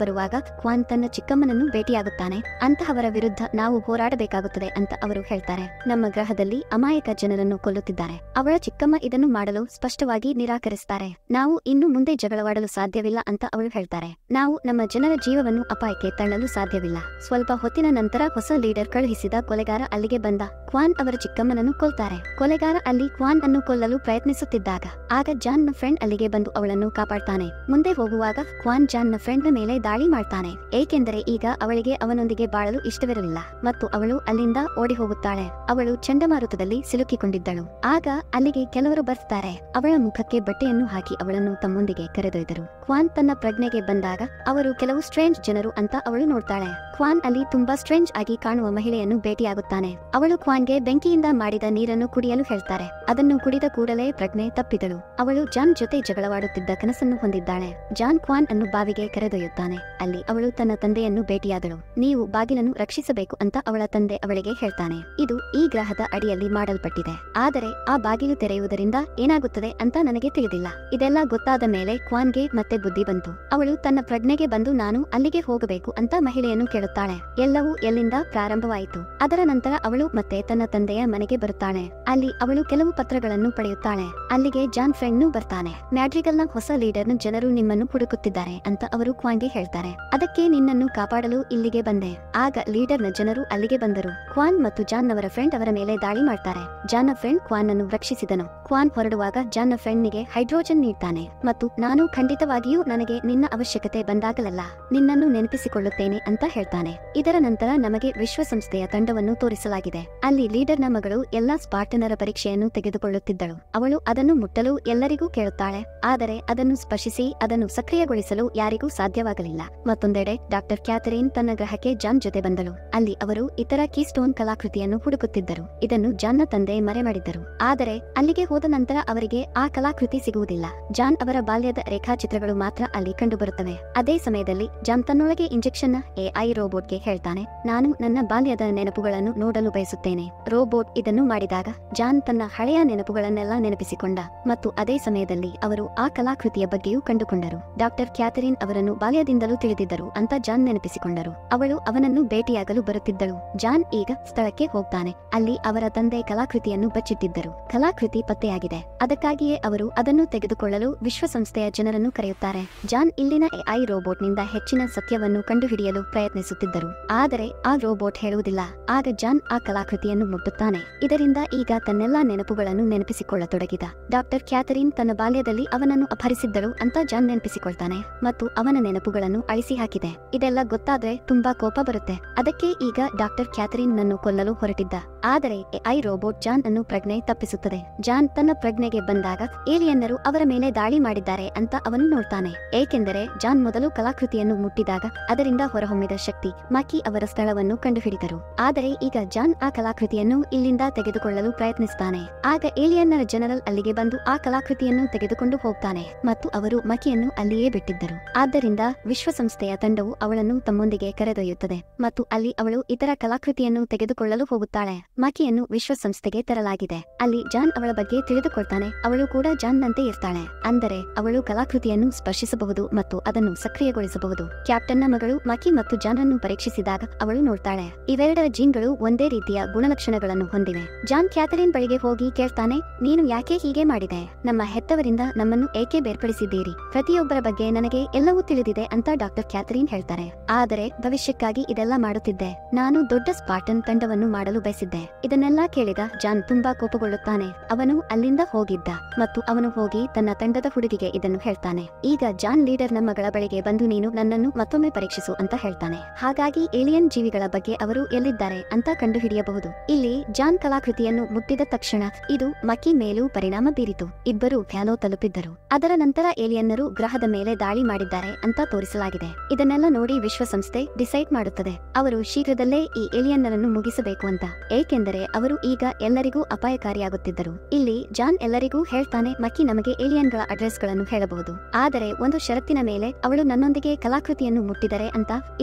ಬರುವಾಗ ಕ್ವಾನ್ ತನ್ನ ಚಿಕ್ಕಮ್ಮನನ್ನು ಭೇಟಿಯಾಗುತ್ತಾನೆ ಅಂತಹವರ ವಿರುದ್ಧ ನಾವು ಹೋರಾಡಬೇಕಾಗುತ್ತದೆ ಅಂತ ಅವರು ಹೇಳ್ತಾರೆ ನಮ್ಮ ಗ್ರಹದಲ್ಲಿ ಅಮಾಯಕ ಜನರನ್ನು ಕೊಲ್ಲುತ್ತಿದ್ದಾರೆ ಅವಳ ಚಿಕ್ಕಮ್ಮ ಇದನ್ನು ಮಾಡಲು ಸ್ಪಷ್ಟವಾಗಿ ನಿರಾಕರಿಸುತ್ತಾರೆ ನಾವು ಇನ್ನು ಮುಂದೆ ಜಗಳವಾಡಲು ಸಾಧ್ಯವಿಲ್ಲ ಅಂತ ಅವಳು ಹೇಳ್ತಾರೆ ನಾವು ನಮ್ಮ ಜನರ ಜೀವವನ್ನು ಅಪಾಯಕ್ಕೆ ತಳ್ಳಲು ಸಾಧ್ಯವಿಲ್ಲ ಸ್ವಲ್ಪ ಹೊತ್ತಿನ ನಂತರ ಹೊಸ ಲೀಡರ್ ಕಳುಹಿಸಿದ ಕೊಲೆಗಾರ ಅಲ್ಲಿಗೆ ಬಂದ ಕ್ವಾನ್ ಅವರ ಚಿಕ್ಕಮ್ಮನನ್ನು ಕೊಲ್ತಾರೆ ಕೊಲೆಗಾರ ಅಲ್ಲಿ ಕ್ವಾನ್ ಅನ್ನು ಕೊಲ್ಲಲು ಪ್ರಯತ್ನಿಸುತ್ತಿದ್ದಾಗ ಆಗ ಜಾನ್ ನ ಫ್ರೆಂಡ್ ಅಲ್ಲಿಗೆ ಬಂದು ಅವಳನ್ನು ಕಾಪಾಡ್ತಾನೆ ಮುಂದೆ ಹೋಗುವಾಗ ಕ್ವಾನ್ ಜಾನ್ ನ ಫ್ರೆಂಡ್ ನ ಮೇಲೆ ದಾಳಿ ಮಾಡ್ತಾನೆ ಏಕೆಂದರೆ ಈಗ ಅವಳಿಗೆ ಅವನೊಂದಿಗೆ ಬಾಳಲು ಇಷ್ಟವಿರಲಿಲ್ಲ ಮತ್ತು ಅವಳು ಅಲ್ಲಿಂದ ಓಡಿ ಹೋಗುತ್ತಾಳೆ ಅವಳು ಚಂಡಮಾರುತದಲ್ಲಿ ಸಿಲುಕಿಕೊಂಡಿದ್ದಳು ಆಗ ಅಲ್ಲಿಗೆ ಕೆಲವರು ಬರ್ತಾರೆ ಅವಳ ಮುಖಕ್ಕೆ ಬಟ್ಟೆಯನ್ನು ಹಾಕಿ ಅವಳನ್ನು ತಮ್ಮೊಂದಿಗೆ ಕರೆದೊಯ್ದರು ಕ್ವಾನ್ ತನ್ನ ಪ್ರಜ್ಞೆಗೆ ಬಂದಾಗ ಅವರು ಕೆಲವು ಸ್ಟ್ರೇಂಜ್ ಜನರು ಅಂತ ಅವಳು ನೋಡ್ತಾಳೆ ಕ್ವಾನ್ ಅಲ್ಲಿ ತುಂಬಾ ಸ್ಟ್ರೇಂಜ್ ಆಗಿ ಕಾಣುವ ಮಹಿಳೆಯನ್ನು ಭೇಟಿಯಾಗುತ್ತಾನೆ ಅವಳು ಕ್ವಾನ್ಗೆ ಬೆಂಕಿಯಿಂದ ಮಾಡಿದ ನೀರನ್ನು ಕುಡಿಯಲು ಹೇಳ್ತಾರೆ ಅದನ್ನು ಕುಡಿದ ಕೂಡಲೇ ಪ್ರಜ್ಞೆ ತಪ್ಪಿದಳು ಅವಳು ಜಾನ್ ಜೊತೆ ಜಗಳವಾಡುತ್ತಿದ್ದ ಕನಸನ್ನು ಹೊಂದಿದ್ದಾಳೆ ಜಾನ್ ಕ್ವಾನ್ ಅನ್ನು ಬಾವಿಗೆ ಕರೆದೊಯ್ಯುತ್ತಾನೆ ಅಲ್ಲಿ ಅವಳು ತನ್ನ ತಂದೆಯನ್ನು ಭೇಟಿಯಾದಳು ನೀವು ಬಾಗಿಲನ್ನು ರಕ್ಷಿಸಬೇಕು ಅಂತ ಅವಳ ತಂದೆ ಅವಳಿಗೆ ಹೇಳ್ತಾನೆ ಇದು ಈ ಗ್ರಹದ ಅಡಿಯಲ್ಲಿ ಮಾಡಲ್ಪಟ್ಟಿದೆ ಆದರೆ ಆ ಬಾಗಿಲು ತೆರೆಯುವುದರಿಂದ ಏನಾಗುತ್ತದೆ ಅಂತ ನನಗೆ ತಿಳಿದಿಲ್ಲ ಇದೆಲ್ಲ ಗೊತ್ತಾದ ಮೇಲೆ ಕ್ವಾನ್ಗೆ ಮತ್ತೆ ಬುದ್ಧಿ ಬಂತು ಅವಳು ತನ್ನ ಪ್ರಜ್ಞೆಗೆ ಬಂದು ನಾನು ಅಲ್ಲಿಗೆ ಹೋಗಬೇಕು ಅಂತ ಮಹಿಳೆಯನ್ನು ಕೇಳುತ್ತಾಳೆ ಎಲ್ಲವೂ ಎಲ್ಲಿಂದ ಪ್ರಾರಂಭವಾಯಿತು ಅದರ ನಂತರ ಅವಳು ಮತ್ತೆ ತನ್ನ ತಂದೆಯ ಮನೆಗೆ ಬರುತ್ತಾಳೆ ಅಲ್ಲಿ ಅವಳು ಕೆಲವು ಪತ್ರಗಳನ್ನು ಪಡೆಯುತ್ತಾಳೆ ಅಲ್ಲಿಗೆ ಜಾನ್ ಫ್ರೆಂಡ್ನು ಬರ್ತಾನೆ ಮ್ಯಾಡ್ರಿಗಲ್ನ ಹೊಸ ಲೀಡರ್ನ ಜನರು ನಿಮ್ಮನ್ನು ಹುಡುಕುತ್ತಿದ್ದಾರೆ ಅಂತ ಅವರು ಕ್ವಾನ್ಗೆ ಹೇಳ್ತಾರೆ ಅದಕ್ಕೆ ನಿನ್ನನ್ನು ಕಾಪಾಡಲು ಇಲ್ಲಿಗೆ ಬಂದೆ ಆಗ ಲೀಡರ್ನ ಜನರು ಅಲ್ಲಿಗೆ ಬಂದರು ಕ್ವಾನ್ ಮತ್ತು ಜಾನ್ ಅವರ ಫ್ರೆಂಡ್ ಅವರ ಮೇಲೆ ದಾಳಿ ಮಾಡ್ತಾರೆ ಜಾನ್ನ ಫ್ರೆಂಡ್ ಕ್ವಾನ್ ಅನ್ನು ರಕ್ಷಿಸಿದನು ಕ್ವಾನ್ ಹೊರಡುವಾಗ ಜಾನ್ನ ಫ್ರೆಂಡ್ನಿಗೆ ಹೈಡ್ರೋಜನ್ ನೀಡ್ತಾನೆ ಮತ್ತು ನಾನು ಖಂಡಿತವಾಗಿಯೂ ನನಗೆ ನಿನ್ನ ಅವಶ್ಯಕತೆ ಬಂದಾಗಲೆಲ್ಲ ನಿನ್ನನ್ನು ನೆನಪಿಸಿಕೊಳ್ಳುತ್ತೇನೆ ಅಂತ ಹೇಳ್ತಾನೆ ಇದರ ನಂತರ ನಮಗೆ ವಿಶ್ವಸಂಸ್ಥೆಯ ತಂಡವನ್ನು ತೋರಿಸಲಾಗಿದೆ ಅಲ್ಲಿ ಲೀಡರ್ನ ಮಗಳು ಎಲ್ಲಾ ಸ್ಪಾರ್ಟನರ ಪರೀಕ್ಷೆಯನ್ನು ತೆಗೆದುಕೊಳ್ಳುತ್ತಿದ್ದಳು ಅವಳು ಅದನ್ನು ಮುಟ್ಟಲು ಎಲ್ಲರಿಗೂ ಕೇಳುತ್ತಾಳೆ ಆದರೆ ಅದನ್ನು ಸ್ಪರ್ಶಿಸಿ ಅದನ್ನು ಸಕ್ರಿಯಗೊಳಿಸಲು ಯಾರಿಗೂ ಸಾಧ್ಯವಾಗಲಿಲ್ಲ ಮತ್ತೊಂದೆಡೆ ಡಾಕ್ಟರ್ ಕ್ಯಾಥರಿನ್ ತನ್ನ ಗ್ರಹಕ್ಕೆ ಜಾನ್ ಜೊತೆ ಬಂದಳು ಅಲ್ಲಿ ಅವರು ಇತರ ಕೀಸ್ಟೋನ್ ಕಲಾಕೃತಿಯನ್ನು ಹುಡುಕುತ್ತಿದ್ದರು ಇದನ್ನು ಜಾನ್ನ ತಂದೆ ಮರೆ ಮಾಡಿದ್ದರು ಆದರೆ ಅಲ್ಲಿಗೆ ಹೋದ ನಂತರ ಅವರಿಗೆ ಆ ಕಲಾಕೃತಿ ಸಿಗುವುದಿಲ್ಲ ಜಾನ್ ಅವರ ಬಾಲ್ಯದ ರೇಖಾಚಿತ್ರಗಳು ಮಾತ್ರ ಅಲ್ಲಿ ಕಂಡುಬರುತ್ತವೆ ಅದೇ ಸಮಯದಲ್ಲಿ ಜಾನ್ ತನ್ನೊಳಗೆ ಇಂಜೆಕ್ಷನ್ ಎಐ ರೋಬೋಟ್ಗೆ ಹೇಳ್ತಾನೆ ನಾನು ನನ್ನ ಬಾಲ್ಯದ ನೆನಪುಗಳನ್ನು ನೋಡಲು ಬಯಸುತ್ತೇನೆ ರೋಬೋಟ್ ಇದನ್ನು ಮಾಡಿದಾಗ ಜಾನ್ ತನ್ನ ಹಳೆಯ ನೆನಪುಗಳನ್ನೆಲ್ಲ ನೆನಪಿಸಿಕೊಂಡ ಮತ್ತು ಅದೇ ಸಮಯದಲ್ಲಿ ಅವರು ಆ ಕಲಾಕೃತಿಯ ಬಗ್ಗೆಯೂ ಕಂಡುಕೊಂಡರು ಡಾಕ್ಟರ್ ಕ್ಯಾಥರಿನ್ ಅವರನ್ನು ಬಾಲ್ಯದಿಂದಲೂ ತಿಳಿದಿದ್ದರು ಅಂತ ಜಾನ್ ನೆನಪಿಸಿಕೊಂಡರು ಅವಳು ಅವನನ್ನು ಭೇಟಿಯಾಗಲು ಬರುತ್ತಿದ್ದಳು ಜಾನ್ ಈಗ ಸ್ಥಳಕ್ಕೆ ಹೋಗ್ತಾನೆ ಅಲ್ಲಿ ಅವರ ತಂದೆ ಕಲಾಕೃತಿಯನ್ನು ಬಚ್ಚಿಟ್ಟಿದ್ದರು ಕಲಾಕೃತಿ ಪತ್ತೆಯಾಗಿದೆ ಅದಕ್ಕಾಗಿಯೇ ಅವರು ಅದನ್ನು ತೆಗೆದುಕೊಳ್ಳಲು ವಿಶ್ವಸಂಸ್ಥೆಯ ಜನರನ್ನು ಕರೆಯುತ್ತಾರೆ ಜಾನ್ ಇಲ್ಲಿನ ಎಐ ರೋಬೋಟ್ನಿಂದ ಹೆಚ್ಚಿನ ಸತ್ಯವನ್ನು ಕಂಡುಹಿಡಿಯಲು ಪ್ರಯತ್ನಿಸುತ್ತಿದ್ದರು ಆದರೆ ಆ ರೋಬೋಟ್ ಹೇಳುವುದಿಲ್ಲ ಆಗ ಜಾನ್ ಆ ಕಲಾಕೃತಿಯನ್ನು ಮುಟ್ಟುತ್ತಾನೆ ಇದರಿಂದ ಈಗ ತನ್ನೆಲ್ಲಾ ನೆನಪುಗಳನ್ನು ನೆನಪಿಸಿಕೊಳ್ಳತೊಡಗಿದ ಡಾಕ್ಟರ್ ಕ್ಯಾಥರಿನ್ ತನ್ನ ಬಾಲ್ಯದಲ್ಲಿ ಅವನನ್ನು ಅಪಹರಿಸಿದ್ದಳು ಅಂತ ಜಾನ್ ನೆನಪಿಸಿಕೊಳ್ತಾನೆ ಮತ್ತು ಅವನ ನೆನಪುಗಳನ್ನು ಅಳಿಸಿ ಹಾಕಿದೆ ಇದೆಲ್ಲ ಗೊತ್ತಾದ್ರೆ ತುಂಬಾ ಕೋಪ ಬರುತ್ತೆ ಅದಕ್ಕೆ ಈಗ ಡಾಕ್ಟರ್ ಕ್ಯಾಥರಿನ್ ನನ್ನು ಕೊಲ್ಲಲು ಹೊರಟಿದ್ದ ಆದರೆ ಎಐ ರೋಬೋಟ್ ಜಾನ್ ಅನ್ನು ಪ್ರಜ್ಞೆ ತಪ್ಪಿಸುತ್ತದೆ ಜಾನ್ ತನ್ನ ಪ್ರಜ್ಞೆಗೆ ಬಂದಾಗ ಏಲಿಯನ್ನರು ಅವರ ಮೇಲೆ ದಾಳಿ ಮಾಡಿದ್ದಾರೆ ಅಂತ ಅವನು ನೋಡ್ತಾನೆ ಏಕೆಂದರೆ ಜಾನ್ ಮೊದಲು ಕಲಾಕೃತಿಯನ್ನು ಮುಟ್ಟಿದಾಗ ಅದರಿಂದ ಹೊರಹೊಮ್ಮಿದ ಶಕ್ತಿ ಮಕಿ ಅವರ ಸ್ಥಳವನ್ನು ಕಂಡುಹಿಡಿದರು ಆದರೆ ಈಗ ಜಾನ್ ಆ ಕಲಾಕೃತಿಯನ್ನು ಇಲ್ಲಿಂದ ತೆಗೆದುಕೊಳ್ಳಲು ಪ್ರಯತ್ನಿಸ್ತಾನೆ ಆಗ ಏಲಿಯನ್ನರ ಜನರಲ್ ಅಲ್ಲಿಗೆ ಬಂದು ಆ ಕಲಾಕೃತಿಯನ್ನು ತೆಗೆದುಕೊಂಡು ಹೋಗ್ತಾನೆ ಮತ್ತು ಅವರು ಮಕಿಯನ್ನು ಅಲ್ಲಿಯೇ ಬಿಟ್ಟಿದ್ದರು ಆದ್ದರಿಂದ ವಿಶ್ವಸಂಸ್ಥೆಯ ತಂಡವು ಅವಳನ್ನು ತಮ್ಮೊಂದಿಗೆ ಕರೆದೊಯ್ಯುತ್ತದೆ ಮತ್ತು ಅಲ್ಲಿ ಅವಳು ಇತರ ಕಲಾಕೃತಿಯನ್ನು ತೆಗೆದುಕೊಳ್ಳಲು ಹೋಗುತ್ತಾಳೆ ಮಕಿಯನ್ನು ವಿಶ್ವಸಂಸ್ಥೆಗೆ ತರಲಾಗಿದೆ ಅಲ್ಲಿ ಜಾನ್ ಅವಳ ಬಗ್ಗೆ ತಿಳಿದುಕೊಳ್ತಾನೆ ಅವಳು ಕೂಡ ಜಾನ್ ನಂತೆ ಇರ್ತಾಳೆ ಅಂದರೆ ಅವಳು ಕಲಾಕೃತಿಯನ್ನು ಸ್ಪರ್ಶಿಸಬಹುದು ಮತ್ತು ಅದನ್ನು ಸಕ್ರಿಯಗೊಳಿಸಬಹುದು ಕ್ಯಾಪ್ಟನ್ನ ಮಗಳು ಮಕಿ ಮತ್ತು ಜಾನ್ ಅನ್ನು ಪರೀಕ್ಷಿಸಿದಾಗ ಅವಳು ನೋಡ್ತಾಳೆ ಇವೆರಡರ ಜೀನ್ಗಳು ಒಂದೇ ರೀತಿಯ ಗುಣಲಕ್ಷಣಗಳನ್ನು ಹೊಂದಿವೆ ಜಾನ್ ಕ್ಯಾಥರಿನ್ ಬಳಿಗೆ ಹೋಗಿ ಕೇಳ್ತಾನೆ ನೀನು ಯಾಕೆ ಹೀಗೆ ಮಾಡಿದೆ ನಮ್ಮ ಹೆತ್ತವರಿಂದ ನಮ್ಮನ್ನು ಏಕೆ ಬೇರ್ಪಡಿಸಿದ್ದೀರಿ ಪ್ರತಿಯೊಬ್ಬರ ಬಗ್ಗೆ ನನಗೆ ಎಲ್ಲವೂ ತಿಳಿದಿದೆ ಅಂತ ಡಾಕ್ಟರ್ ಕ್ಯಾಥರಿನ್ ಹೇಳ್ತಾರೆ ಆದರೆ ಭವಿಷ್ಯಕ್ಕಾಗಿ ಇದೆಲ್ಲ ಮಾಡುತ್ತಿದ್ದೆ ನಾನು ದೊಡ್ಡ ಸ್ಪಾಟನ್ ತಂಡವನ್ನು ಮಾಡಲು ಬಯಸಿದ್ದೆ ಇದನ್ನೆಲ್ಲ ಕೇಳಿದ ಜಾನ್ ತುಂಬಾ ಕೋಪಗೊಳ್ಳುತ್ತಾನೆ ಅವನು ಅಲ್ಲಿಂದ ಹೋಗಿದ್ದ ಮತ್ತು ಅವನು ಹೋಗಿ ತನ್ನ ತಂಡದ ಹುಡುಗಿಗೆ ಇದನ್ನು ಹೇಳ್ತಾನೆ ಈಗ ಜಾನ್ ಲೀಡರ್ ನಮ್ಮ ಮಗಳ ಬಳಿಗೆ ಬಂದು ನೀನು ನನ್ನನ್ನು ಮತ್ತೊಮ್ಮೆ ಪರೀಕ್ಷಿಸು ಅಂತ ಹೇಳ್ತಾನೆ ಹಾಗಾಗಿ ಏಲಿಯನ್ ಜೀವಿಗಳ ಬಗ್ಗೆ ಅವರು ಎಲ್ಲಿದ್ದಾರೆ ಅಂತ ಕಂಡುಹಿಡಿಯಬಹುದು ಇಲ್ಲಿ ಜಾನ್ ಕಲಾಕೃತಿಯನ್ನು ಮುಟ್ಟಿದ ತಕ್ಷಣ ಇದು ಮಕಿ ಮೇಲೂ ಪರಿಣಾಮ ಬೀರಿತು ಇಬ್ಬರು ಫ್ಯಾಲೋ ತಲುಪಿದ್ದರು ಅದರ ನಂತರ ಏಲಿಯನ್ನರು ಗ್ರಹದ ಮೇಲೆ ದಾಳಿ ಮಾಡಿದ್ದಾರೆ ಅಂತ ತೋರಿಸಲಾಗಿದೆ ಇದನ್ನೆಲ್ಲ ನೋಡಿ ವಿಶ್ವಸಂಸ್ಥೆ ಡಿಸೈಡ್ ಮಾಡುತ್ತದೆ ಅವರು ಶೀಘ್ರದಲ್ಲೇ ಈ ಏಲಿಯನ್ನರನ್ನು ಮುಗಿಸಬೇಕು ಅಂತ ಏಕೆಂದರೆ ಅವರು ಈಗ ಎಲ್ಲರಿಗೂ ಅಪಾಯಕಾರಿಯಾಗುತ್ತಿದ್ದರು ಇಲ್ಲಿ ಜಾನ್ ಎಲ್ಲರಿಗೂ ಹೇಳ್ತಾನೆ ಮಕ್ಕಿ ನಮಗೆ ಏಲಿಯನ್ಗಳ ಅಡ್ರೆಸ್ಗಳನ್ನು ಹೇಳಬಹುದು ಆದರೆ ಒಂದು ಷರತ್ತಿನ ಮೇಲೆ ಅವಳು ನನ್ನೊಂದಿಗೆ ಕಲಾಕೃತಿಯನ್ನು ಮುಟ್ಟಿದರೆ ಅಂತ ಇದಕ್ಕೆ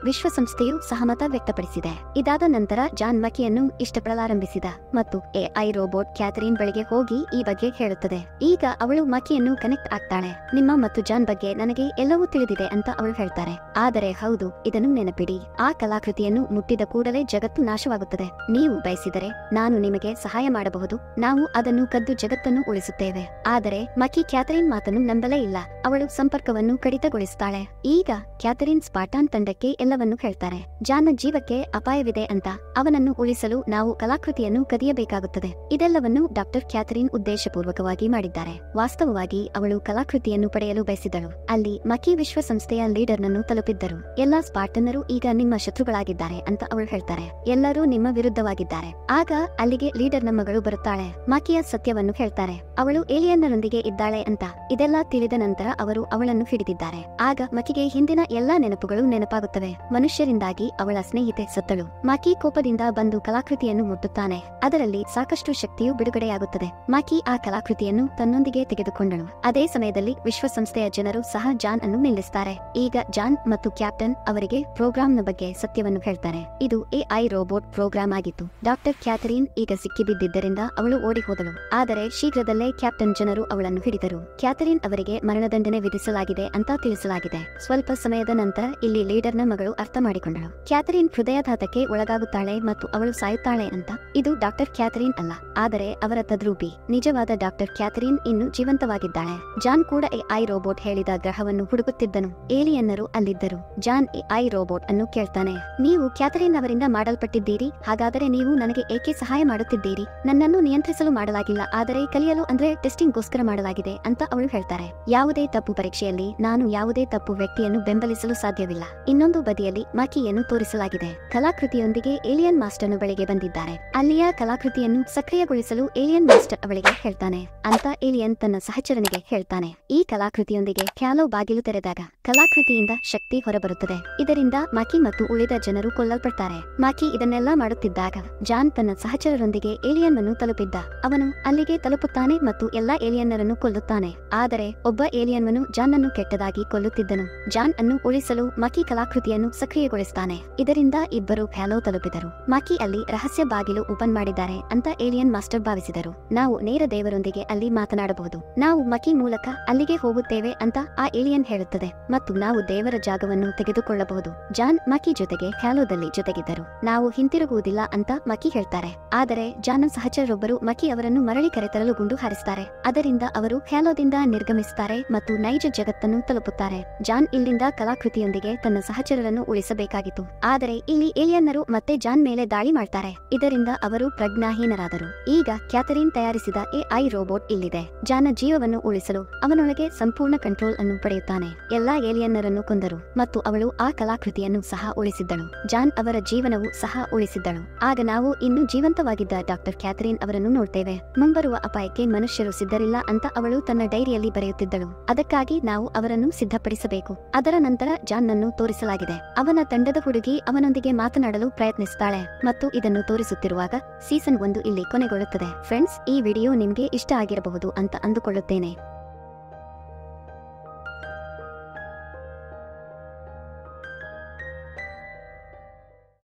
ವಿಶ್ವಸಂಸ್ಥೆಯು ಸಹಮತ ವ್ಯಕ್ತಪಡಿಸಿದೆ ಇದಾದ ನಂತರ ಜಾನ್ ಮಕಿಯನ್ನು ಇಷ್ಟಪಡಲಾರಂಭಿಸಿದ ಮತ್ತು ಎಐ ರೋಬೋಟ್ ಕ್ಯಾಥರಿನ್ ಬಳಿಗೆ ಹೋಗಿ ಈ ಬಗ್ಗೆ ಹೇಳುತ್ತದೆ ಈಗ ಅವಳು ಮಕಿಯನ್ನು ಕನೆಕ್ಟ್ ಆಗ್ತಾಳೆ ನಿಮ್ಮ ಮತ್ತು ಜಾನ್ ಬಗ್ಗೆ ನನಗೆ ಎಲ್ಲವೂ ತಿಳಿದಿದೆ ಅಂತ ಅವಳು ಹೇಳ್ತಾರೆ ಆದರೆ ಹೌದು ಇದನ್ನು ನೆನಪಿಡಿ ಆ ಕಲಾಕೃತಿಯನ್ನು ಮುಟ್ಟಿದ ಕೂಡಲೇ ಜಗತ್ತು ನಾಶವಾಗುತ್ತದೆ ನೀವು ಬಯಸಿದರೆ ನಾನು ನಿಮಗೆ ಸಹಾಯ ಮಾಡಬಹುದು ನಾವು ಅದನ್ನು ಕದ್ದು ಜಗತ್ತನ್ನು ಉಳಿಸುತ್ತೇವೆ ಆದರೆ ಮಕಿ ಕ್ಯಾಥರಿನ್ ಮಾತನ್ನು ನಂಬಲೇ ಇಲ್ಲ ಅವಳು ಸಂಪರ್ಕವನ್ನು ಕಡಿತಗೊಳಿಸುತ್ತಾಳೆ ಈಗ ಕ್ಯಾಥರಿನ್ ಸ್ಪಾಟಾನ್ ತಂಡಕ್ಕೆ ಎಲ್ಲವನ್ನೂ ಹೇಳ್ತಾರೆ ಜಾನ್ನ ಜೀವಕ್ಕೆ ಅಪಾಯವಿದೆ ಅಂತ ಅವನನ್ನು ಉಳಿಸಲು ನಾವು ಕಲಾಕೃತಿಯನ್ನು ಕದಿಯಬೇಕಾಗುತ್ತದೆ ಇದೆಲ್ಲವನ್ನು ಡಾಕ್ಟರ್ ಕ್ಯಾಥರಿನ್ ಉದ್ದೇಶಪೂರ್ವಕವಾಗಿ ಮಾಡಿದ್ದಾರೆ ವಾಸ್ತವವಾಗಿ ಅವಳು ಕಲಾಕೃತಿಯನ್ನು ಪಡೆಯಲು ಬಯಸಿದಳು ಅಲ್ಲಿ ಮಕಿ ವಿಶ್ವಸಂಸ್ಥೆಯ ಲೀಡರ್ನನ್ನು ತಲುಪಿದ್ದರು ಎಲ್ಲಾ ಸ್ಪಾರ್ಟನ್ನರು ಈಗ ನಿಮ್ಮ ಶತ್ರುಗಳಾಗಿದ್ದಾರೆ ಅಂತ ಅವಳು ಹೇಳ್ತಾರೆ ಎಲ್ಲರೂ ನಿಮ್ಮ ವಿರುದ್ಧವಾಗಿದ್ದಾರೆ ಆಗ ಅಲ್ಲಿಗೆ ಲೀಡರ್ನ ಮಗಳು ಬರುತ್ತಾಳೆ ಮಕಿಯ ಸತ್ಯವನ್ನು ಹೇಳ್ತಾರೆ ಅವಳು ಏಲಿಯನ್ನರೊಂದಿಗೆ ಇದ್ದಾಳೆ ಅಂತ ಇದೆಲ್ಲ ತಿಳಿದ ನಂತರ ಅವರು ಅವಳನ್ನು ಹಿಡಿದಿದ್ದಾರೆ ಆಗ ಮಕಿಗೆ ಹಿಂದಿನ ಎಲ್ಲಾ ನೆನಪುಗಳು ನೆನಪಾಗುತ್ತವೆ ಮನುಷ್ಯರಿಂದಾಗಿ ಅವಳ ಸ್ನೇಹಿತೆ ಸತ್ತಳು ಮಕಿ ಕೋಪದಿಂದ ಬಂದು ಕಲಾಕೃತಿಯನ್ನು ಮುಟ್ಟುತ್ತಾನೆ ಅದರಲ್ಲಿ ಸಾಕಷ್ಟು ಶಕ್ತಿಯು ಬಿಡುಗಡೆಯಾಗುತ್ತದೆ ಮಕಿ ಆ ಕಲಾಕೃತಿಯನ್ನು ತನ್ನೊಂದಿಗೆ ತೆಗೆದುಕೊಂಡಳು ಅದೇ ಸಮಯದಲ್ಲಿ ವಿಶ್ವಸಂಸ್ಥೆಯ ಜನರು ಸಹ ಜಾನ್ ಅನ್ನು ನಿಲ್ಲಿಸುತ್ತಾರೆ ಈಗ ಜಾನ್ ಮತ್ತು ಕ್ಯಾಪ್ಟನ್ ಅವರಿಗೆ ಪ್ರೋಗ್ರಾಂನ ಬಗ್ಗೆ ಸತ್ಯವನ್ನು ಹೇಳ್ತಾರೆ ಇದು ಎಐ ರೋಬೋಟ್ ಪ್ರೋಗ್ರಾಂ ಆಗಿತ್ತು ಡಾಕ್ಟರ್ ಕ್ಯಾಥರಿನ್ ಈಗ ಸಿಕ್ಕಿಬಿದ್ದಿದ್ದರಿಂದ ಅವಳು ಓಡಿ ಹೋದಳು ಆದರೆ ಶೀಘ್ರದಲ್ಲೇ ಕ್ಯಾಪ್ಟನ್ ಜನರು ಅವಳನ್ನು ಹಿಡಿದರು ಕ್ಯಾಥರಿನ್ ಅವರಿಗೆ ಮರಣದಂಡನೆ ವಿಧಿಸಲಾಗಿದೆ ಅಂತ ತಿಳಿಸಲಾಗಿದೆ ಸ್ವಲ್ಪ ಸಮಯದ ನಂತರ ಇಲ್ಲಿ ಲೀಡರ್ನ ಮಗಳು ಅರ್ಥ ಮಾಡಿಕೊಂಡಳು ಕ್ಯಾಥರಿನ್ ಹೃದಯಾಘಾತಕ್ಕೆ ಒಳಗಾಗುತ್ತಾಳೆ ಮತ್ತು ಅವಳು ಸಾಯುತ್ತಾಳೆ ಅಂತ ಇದು ಡಾಕ್ಟರ್ ಕ್ಯಾಥರಿನ್ ಅಲ್ಲ ಆದರೆ ಅವರ ತದ್ರೂಪಿ ನಿಜವಾದ ಡಾಕ್ಟರ್ ಕ್ಯಾಥರಿನ್ ಇನ್ನು ಜೀವಂತವಾಗಿದ್ದಾಳೆ ಜಾನ್ ಕೂಡ ಎಐ ರೋಬೋಟ್ ಹೇಳಿದ ಗ್ರಹವನ್ನು ಹುಡುಕುತ್ತಿದ್ದನು ಏಲಿಯನ್ನರು ಅಲ್ಲಿದ್ದರು ಜಾನ್ ಎಐ ರೋಬೋಟ್ ಅನ್ನು ಕೇಳ್ತಾನೆ ನೀವು ಕ್ಯಾಥರಿನ್ ಅವರಿಂದ ಮಾಡಲ್ಪಟ್ಟಿದ್ದೀರಿ ಹಾಗಾದರೆ ನೀವು ನನಗೆ ಏಕೆ ಸಹಾಯ ಮಾಡುತ್ತಿದ್ದೀರಿ ನನ್ನನ್ನು ನಿಯಂತ್ರಿಸಲು ಮಾಡಲಾಗಿಲ್ಲ ಆದರೆ ಕಲಿಯಲು ಅಂದ್ರೆ ಟೆಸ್ಟಿಂಗ್ಗೋಸ್ಕರ ಮಾಡಲಾಗಿದೆ ಅಂತ ಅವಳು ಹೇಳ್ತಾರೆ ಯಾವುದೇ ತಪ್ಪು ಪರೀಕ್ಷೆಯಲ್ಲಿ ನಾನು ಯಾವುದೇ ತಪ್ಪು ವ್ಯಕ್ತಿಯನ್ನು ಬೆಂಬಲಿಸಲು ಸಾಧ್ಯವಿಲ್ಲ ಇನ್ನೊಂದು ಬದಿಯಲ್ಲಿ ಮಕಿಯನ್ನು ತೋರಿಸಲಾಗಿದೆ ಕಲಾಕೃತಿಯೊಂದಿಗೆ ಏಲಿಯನ್ ಮಾಸ್ಟರ್ನ ಬಳಿಗೆ ಬಂದಿದ್ದಾರೆ ಅಲ್ಲಿಯ ಕಲಾಕೃತಿಯನ್ನು ಸಕ್ರಿಯಗೊಳಿಸಲು ಏಲಿಯನ್ ಮಾಸ್ಟರ್ ಅವಳಿಗೆ ಹೇಳ್ತಾನೆ ಅಂತ ಏಲಿಯನ್ ತನ್ನ ಸಹಚರನಿಗೆ ಹೇಳ್ತಾನೆ ಈ ಕಲಾಕೃತಿಯೊಂದಿಗೆ ಕ್ಯಾಲೋ ಬಾಗಿಲು ತೆರೆದಾಗ ಕಲಾಕೃತಿಯಿಂದ ಶಕ್ತಿ ಹೊರಬರುತ್ತದೆ ಇದರಿಂದ ಮಾಕಿ ಮತ್ತು ಉಳಿದ ಜನರು ಕೊಲ್ಲಲ್ಪಡ್ತಾರೆ ಮಾಕಿ ಇದನ್ನೆಲ್ಲ ಮಾಡುತ್ತಿದ್ದಾಗ ಜಾನ್ ತನ್ನ ಸಹಚರರೊಂದಿಗೆ ಏಲಿಯನ್ ಅನ್ನು ತಲುಪಿದ್ದ ಅವನು ಅಲ್ಲಿಗೆ ತಲುಪುತ್ತಾನೆ ಮತ್ತು ಎಲ್ಲಾ ಏಲಿಯನ್ನರನ್ನು ಕೊಲ್ಲುತ್ತಾನೆ ಆದರೆ ಒಬ್ಬ ಏಲಿಯನ್ವನು ಜಾನ್ ಅನ್ನು ಕೆಟ್ಟದಾಗಿ ಕೊಲ್ಲುತ್ತಿದ್ದನು ಜಾನ್ ಅನ್ನು ಉಳಿಸಲು ಮಕಿ ಕಲಾಕೃತಿಯನ್ನು ಸಕ್ರಿಯಗೊಳಿಸುತ್ತಾನೆ ಇದರಿಂದ ಇಬ್ಬರು ಹ್ಯಾಲೋ ತಲುಪಿದರು ಮಕಿ ಅಲ್ಲಿ ರಹಸ್ಯ ಬಾಗಿಲು ಓಪನ್ ಮಾಡಿದ್ದಾರೆ ಅಂತ ಏಲಿಯನ್ ಮಾಸ್ಟರ್ ಭಾವಿಸಿದರು ನಾವು ನೇರ ದೇವರೊಂದಿಗೆ ಅಲ್ಲಿ ಮಾತನಾಡಬಹುದು ನಾವು ಮಕಿ ಮೂಲಕ ಅಲ್ಲಿಗೆ ಹೋಗುತ್ತೇವೆ ಅಂತ ಆ ಏಲಿಯನ್ ಹೇಳುತ್ತದೆ ಮತ್ತು ನಾವು ದೇವರ ಜಾಗವನ್ನು ತೆಗೆದುಕೊಳ್ಳಬಹುದು ಜಾನ್ ಮಕಿ ಜೊತೆಗೆ ಹ್ಯಾಲೋದಲ್ಲಿ ಜೊತೆಗಿದ್ದರು ನಾವು ಹಿಂತಿರುಗುವುದಿಲ್ಲ ಅಂತ ಮಕಿ ಹೇಳ್ತಾರೆ ಆದರೆ ಜಾನ್ ಸಹಚರರೊಬ್ಬರು ಮಕಿ ಅವರನ್ನು ಮರಳಿ ಕರೆತರಲು ಗುಂಡು ಹಾರಿಸುತ್ತಾರೆ ಅದರಿಂದ ಅವರು ಹ್ಯಾಲೋದಿಂದ ನಿರ್ಗಮಿಸುತ್ತಾರೆ ಮತ್ತು ನೈಜ ಜಗತ್ತನ್ನು ತಲುಪುತ್ತಾರೆ ಜಾನ್ ಇಲ್ಲಿಂದ ಕಲಾಕೃತಿಯೊಂದಿಗೆ ತನ್ನ ಸಹಚರರನ್ನು ಉಳಿಸಬೇಕಾಗಿತ್ತು ಆದರೆ ಇಲ್ಲಿ ಏಲಿಯನ್ನರು ಮತ್ತೆ ಜಾನ್ ಮೇಲೆ ದಾಳಿ ಮಾಡ್ತಾರೆ ಇದರಿಂದ ಅವರು ಪ್ರಜ್ಞಾಹೀನರಾದರು ಈಗ ಕ್ಯಾಥರಿನ್ ತಯಾರಿಸಿದ ಎಐ ರೋಬೋಟ್ ಇಲ್ಲಿದೆ ಜಾನ ಜೀವವನ್ನು ಉಳಿಸಲು ಅವನೊಳಗೆ ಸಂಪೂರ್ಣ ಕಂಟ್ರೋಲ್ ಅನ್ನು ಪಡೆಯುತ್ತಾನೆ ಎಲ್ಲಾ ಏಲಿಯನ್ನರನ್ನು ಕೊಂದರು ಮತ್ತು ಅವಳು ಆ ಕಲಾಕೃತಿಯನ್ನು ಸಹ ಉಳಿಸಿದ್ದಳು ಜಾನ್ ಅವರ ಜೀವನವು ಸಹ ಉಳಿಸಿದ್ದಳು ಆಗ ನಾವು ಇನ್ನು ಜೀವಂತವಾಗಿದ್ದ ಡಾಕ್ಟರ್ ಕ್ಯಾಥರಿನ್ ಅವರನ್ನು ನೋಡ್ತೇವೆ ಮುಂಬರುವ ಅಪಾಯಕ್ಕೆ ಮನುಷ್ಯರು ಸಿದ್ಧರಿಲ್ಲ ಅಂತ ಅವಳು ತನ್ನ ಡೈರಿಯಲ್ಲಿ ಬರೆಯುತ್ತಿದ್ದಳು ಅದಕ್ಕಾಗಿ ನಾವು ಅವರನ್ನು ಸಿದ್ಧಪಡಿಸಬೇಕು ಅದರ ನಂತರ ಜಾನ್ ನನ್ನು ತೋರಿಸಲಾಗಿದೆ ಅವನ ತಂಡದ ಹುಡುಗಿ ಅವನೊಂದಿಗೆ ಮಾತನಾಡಲು ಪ್ರಯತ್ನಿಸುತ್ತಾಳೆ ಮತ್ತು ಇದನ್ನು ತೋರಿಸುತ್ತಿರುವಾಗ ಸೀಸನ್ ಒಂದು ಇಲ್ಲಿ ಕೊನೆಗೊಳ್ಳುತ್ತದೆ ಫ್ರೆಂಡ್ಸ್ ಈ ವಿಡಿಯೋ ನಿಮ್ಗೆ ಇಷ್ಟ ಆಗಿರಬಹುದು ಅಂತ ಅಂದುಕೊಳ್ಳುತ್ತೇನೆ